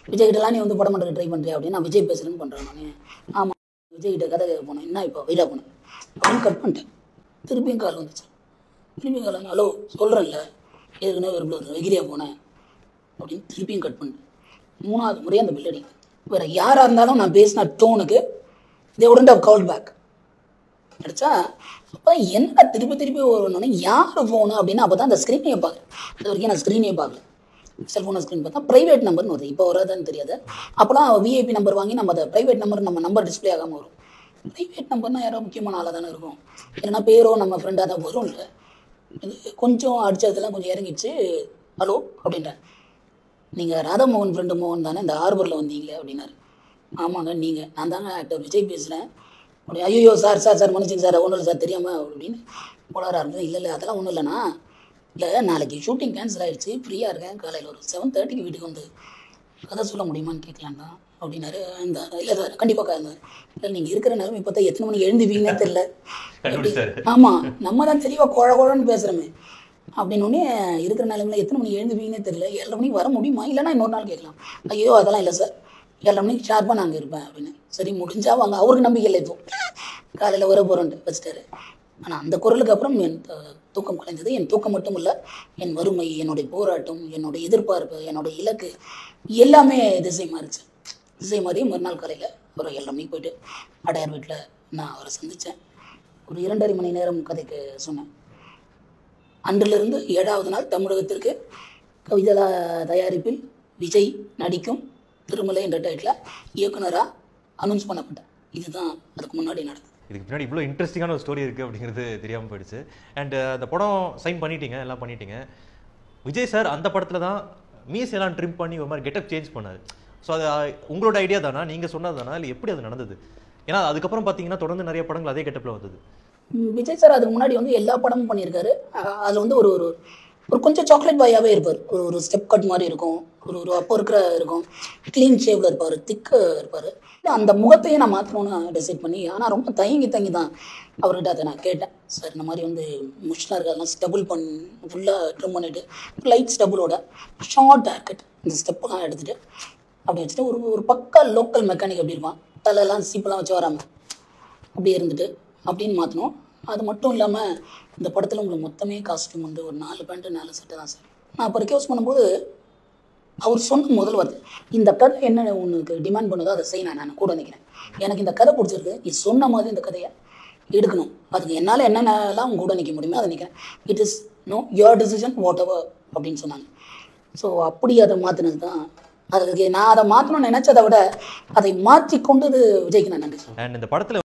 விஜய் கிட்டலாம் நீ வந்து படம் பண்ணுறது ட்ரை பண்ணுறியா அப்படின்னு நான் விஜய் பேசுகிறேன்னு பண்ணுறேன் நான் ஆமாம் விஜய் கிட்ட கதை கேட்க போனேன் என்ன இப்போ வெயிட்டாக போனேன் அப்படின்னு கட் பண்ணிட்டேன் திருப்பியும் கால் வந்துச்சு திருப்பியும் கால் வந்து ஹலோ சொல்கிறேன்ல ஏற்கனவே ஒரு ஒரு வெகிரியா போனேன் அப்படின்னு திருப்பியும் கட் பண்ணிட்டேன் மூணாவது முறையாக அந்த பில் அடிக்குது வேறு யாராக இருந்தாலும் நான் பேசின டோனுக்கு they wouldn't have call back அடிச்சா அப்போ என்ன திருப்பி திருப்பி வரணும்னா யார் ஃபோனு அப்படின்னு அப்போ தான் அந்த ஸ்க்ரீனையே பார்க்குறேன் அது வரைக்கும் நான் ஸ்க்ரீனையே பார்க்கல செல்ஃபோனை ஸ்க்ரீன் பார்த்தா ப்ரைவேட் நம்பர்னு வருது இப்போ வராதான்னு தெரியாது அப்போலாம் விஐபி நம்பர் வாங்கி நம்ம அதை ப்ரைவேட் நம்பர் நம்ம நம்பர் டிஸ்ப்ளே ஆகாமல் வரும் ப்ரைவேட் நம்பர்னா யாரோ முக்கியமான ஆளாக தானே இருக்கும் இல்லைன்னா பேரோ நம்ம ஃப்ரெண்டாக தான் வரும் இல்லை இது கொஞ்சம் அடிச்சதுலாம் கொஞ்சம் இறங்கிச்சு ஹலோ அப்படின்றேன் நீங்கள் ராதாமோகன் ஃப்ரெண்டு மோகன் தானே இந்த ஹார்பரில் வந்தீங்களே அப்படின்னாரு ஆமாங்க நீங்கள் நான் தாங்க ஆக்டர் விஜய் பேசுகிறேன் அப்படி ஐயோ சார் சார் சார் மன்னிச்சுங்க சார் ஒன்றும் இல்லை சார் தெரியாமல் அப்படின்னு போலாரா இருந்தது இல்லை இல்லை அதெல்லாம் ஒன்றும் இல்லைண்ணா இல்லை நாளைக்கு ஷூட்டிங் கேன்சல் ஆயிடுச்சு ஃப்ரீயாக இருக்கேன் காலையில் ஒரு செவன் தேர்ட்டிக்கு வீட்டுக்கு வந்து கதை சொல்ல முடியுமான்னு கேட்கலான்டா அப்படின்னாரு இந்த இல்லை சார் கண்டிப்பாக இருந்தார் இல்லை நீங்கள் இருக்கிற நேரம் இப்போ தான் எத்தனை மணிக்கு எழுந்துவீங்கன்னே தெரில கண்டுபிடிச்சாரு. ஆமாம் நம்ம தான் தெளிவாக குழ குழன்னு பேசுகிறோமே அப்படின்னு இருக்கிற நிலைமையில எத்தனை மணிக்கு எழுந்துவீங்கன்னே தெரியல ஏழரை மணிக்கு வர முடியுமா இல்லைன்னா இன்னொரு நாள் கேட்கலாம் ஐயோ அதெல்லாம் இல்லை சார் ஏழரை மணிக்கு ஷார்ப்பாக நான் அங்கே இருப்பேன் அப்படின்னு சரி முடிஞ்சா வாங்க அவருக்கு நம்பிக்கை இல்லை இப்போ காலையில் வர போகிறோன்ட்டு வச்சுட்டாரு ஆனால் அந்த குரலுக்கு அப்புறம் என் த- தூக்கம் குறைந்தது என் தூக்கம் மட்டும் இல்லை என் வறுமை என்னுடைய போராட்டம் என்னுடைய எதிர்பார்ப்பு என்னுடைய இலக்கு எல்லாமே திசை மாறிச்சு திசை மாறி மறுநாள் காலையில் ஒரு ஏழரை மணிக்கு போயிட்டு அடையார் வீட்டில் நான் அவரை சந்தித்தேன் ஒரு இரண்டரை மணி நேரம் கதைக்கு சொன்னேன் அன்றிலிருந்து ஏழாவது நாள் தமிழகத்திற்கு கவிதா தயாரிப்பில் விஜய் நடிக்கும் திருமலை என்ற டைட்டில் இயக்குனராக அனௌன்ஸ் பண்ணப்பட்டேன் இதுதான் அதுக்கு முன்னாடி நடந்தது இதுக்கு பின்னாடி இவ்வளோ இன்ட்ரெஸ்டிங்கான ஒரு ஸ்டோரி இருக்குது அப்படிங்கிறது தெரியாமல் போயிடுச்சு அண்ட் அந்த படம் சைன் பண்ணிட்டீங்க எல்லாம் பண்ணிட்டீங்க விஜய் சார் அந்த படத்தில் தான் மீஸ் எல்லாம் ட்ரிம் பண்ணி ஒரு மாதிரி கெட்டப் சேஞ்ச் பண்ணாரு ஸோ அது அஹ், உங்களோட ஐடியா தானா நீங்கள் சொன்னது தானா இல்லை எப்படி அது நடந்தது ஏன்னா அதுக்கப்புறம் பார்த்தீங்கன்னா தொடர்ந்து நிறைய படங்கள் அதே கெட்டப்பில் வந்தது ம், விஜய் சார் அதுக்கு முன்னாடி வந்து எல்லா படமும் பண்ணியிருக்காரு அஹ் அதில் வந்து ஒரு ஒரு ஒரு கொஞ்சம் சாக்லேட் பாயாகவே இருப்பார் ஒரு ஒரு ஸ்டெப் கட் மாதிரி இருக்கும் ஒரு ஒரு அப்போ இருக்கிற இருக்கும் க்ளீன் ஷேவில் இருப்பார் திக்கு இருப்பார் அந்த முகத்தையே நான் மாற்றணும்னு டிசைட் பண்ணி ஆனால் ரொம்ப தயங்கி தயங்கி தான் அவர்கிட்ட அதை நான் கேட்டேன் சார் இந்த மாதிரி வந்து முஷ்னா இருக்காதெல்லாம் ஸ்டபுள் பண்ணி ஃபுல்லாக ட்ரிம் பண்ணிவிட்டு லைட் ஸ்டபுளோட ஷார்ட் ஹேர் கட் இந்த ஸ்டெப்பெல்லாம் எடுத்துகிட்டு அப்படி வச்சுட்டு ஒரு ஒரு பக்கா லோக்கல் மெக்கானிக் அப்படி இருப்பான் தலையெல்லாம் சீப்பெல்லாம் வச்சு வராமல் அப்படியே இருந்துட்டு அப்படின்னு மாற்றணும் அது மட்டும் இல்லாமல் இந்த படத்தில் உங்களுக்கு மொத்தமே காஸ்டியூம் வந்து ஒரு நாலு பேண்ட்டு நாலு சட்டை தான் சார் நான் அப்போ ரிக்வஸ்ட் பண்ணும்போது அவர் சொன்ன முதல் வார்த்தை இந்த கதை என்ன உனக்கு டிமாண்ட் பண்ணுதோ அதை செய்ய நான் நான் கூட நிற்கிறேன் எனக்கு இந்த கதை பிடிச்சிருக்கு நீ சொன்ன மாதிரி இந்த கதையை எடுக்கணும் அதுக்கு என்னால் என்னென்னலாம் உங்க கூட நிற்க முடியுமோ அதை நிற்கிறேன் it is no your decision whatever அப்படின்னு சொன்னாங்க ஸோ அப்படி அதை மாற்றினது தான் அதுக்கு நான் அதை மாற்றணும்னு நினச்சதை விட அதை மாற்றி கொண்டது விஜய்க்கு நான் நன்றி சொல்றேன் அண்ட் இந்த படத்தில்